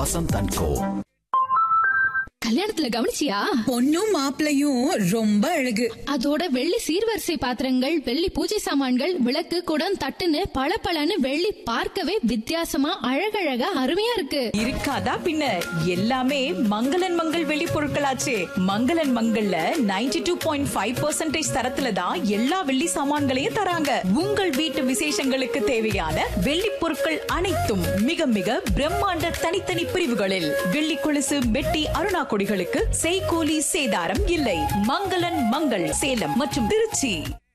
Vasanth and கோ கல்யாணத்துல கவனிச்சியா பொண்ணும் மாப்பிளையும் ரொம்ப அழகு அதோட வெள்ளி சீர்வரிசை பாத்திரங்கள் வெள்ளி பூஜை சாமான்கள் விளக்கு குடம் தட்டுன்னு பளபளன்னு வெள்ளி பார்க்கவே வித்தியாசமா அழகழகா அருமையா இருக்கு இருக்காதா பின்ன எல்லாமே மங்களன் மங்கள் வெளி பொருட்களாச்சே மங்களன் மங்கள்ல 92.5% டூ பாயிண்ட் ஃபைவ் பர்சன்டேஜ் தரத்துல தான் எல்லா வெள்ளி சாமான்களையும் தராங்க உங்கள் வீட்டு விசேஷங்களுக்கு தேவையான வெள்ளி பொருட்கள் அனைத்தும் மிக மிக பிரம்மாண்ட தனித்தனி பிரிவுகளில் வெள்ளி கொலுசு மெட்டி அருணா கொடிகளுக்கு செய்கூலி சேதாரம் இல்லை மங்களன் மங்கள் சேலம் மற்றும் திருச்சி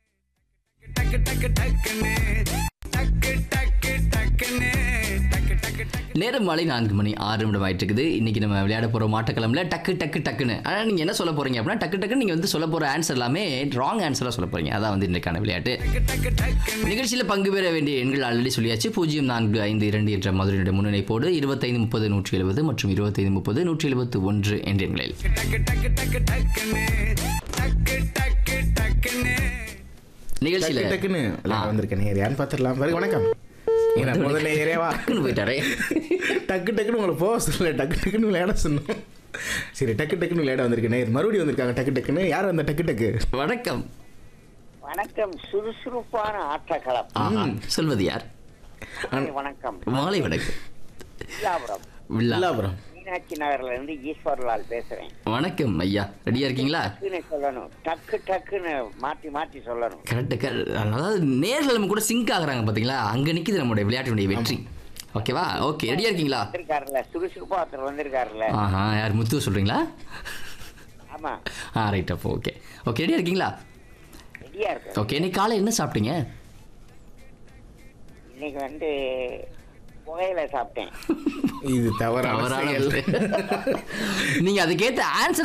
நேரம் மாலை நான்கு மணி ஆறு நிமிடம் ஆயிட்டு இருக்குது இன்னைக்கு நம்ம விளையாட போற மாட்டக்கிழமைல டக்கு டக்கு டக்குன்னு ஆனா நீங்க என்ன சொல்ல போறீங்க அப்படின்னா டக்கு டக்குன்னு நீங்க வந்து சொல்ல போற ஆன்சர் எல்லாமே ராங் ஆன்சரா சொல்ல போறீங்க அதான் வந்து இன்னைக்கான விளையாட்டு நிகழ்ச்சியில பங்கு பெற வேண்டிய எண்கள் ஆல்ரெடி சொல்லியாச்சு பூஜ்ஜியம் நான்கு ஐந்து இரண்டு என்ற மதுரையினுடைய முன்னிணைப்போடு இருபத்தைந்து முப்பது நூற்றி எழுபது மற்றும் இருபத்தைந்து முப்பது நூற்றி எழுபத்து ஒன்று என்ற எண்களில் நிகழ்ச்சியில டக்கு டக்குன்னு விளையாட வந்திருக்கேன் நேர் யாருன்னு பார்த்துடலாம் பாருங்க வணக்கம் ஏன்னா முதல்ல ஏரியாவா டக்குன்னு போயிட்டாரே டக்கு டக்குன்னு உங்களை போக சொல்லல டக்கு டக்குன்னு விளையாட சொன்னோம் சரி டக்கு டக்குன்னு விளையாட வந்திருக்கேன் நேர் மறுபடியும் வந்திருக்காங்க டக்கு டக்குன்னு யார் வந்த டக்கு டக்கு வணக்கம் வணக்கம் சுறுசுறுப்பான ஆட்டக்களம் ஆஹா சொல்வது யார் வணக்கம் மாலை வணக்கம் வில்லாபுரம் வில்லா இல்லாபுரம் மீனாட்சி நகர்ல இருந்து ஈஸ்வர்லால் பேசுறேன் வணக்கம் ஐயா ரெடியா இருக்கீங்களா டக்குன்னு சொல்லணும் டக்கு டக்குன்னு மாத்தி மாத்தி சொல்லணும் கரெக்ட் அதாவது நேர்ல நம்ம கூட சிங்க் ஆகுறாங்க பாத்தீங்களா அங்க நிக்குது நம்மளுடைய விளையாட்டினுடைய வெற்றி ஓகேவா ஓகே ரெடியா இருக்கீங்களா வந்திருக்காருல்ல சுறுசுறுப்பா ஒருத்தர் வந்திருக்காருல்ல ஆஹா யார் முத்து சொல்றீங்களா ஆமா ஆ ரைட் அப்போ ஓகே ஓகே ரெடியா இருக்கீங்களா ரெடியா இருக்கு ஓகே இன்னைக்கு காலை என்ன சாப்பிட்டீங்க இன்னைக்கு வந்து புகையில சாப்பிட்டேன் இது தவறான தவறான செயல் நீங்க அதுக்கேத்த ஆன்சர்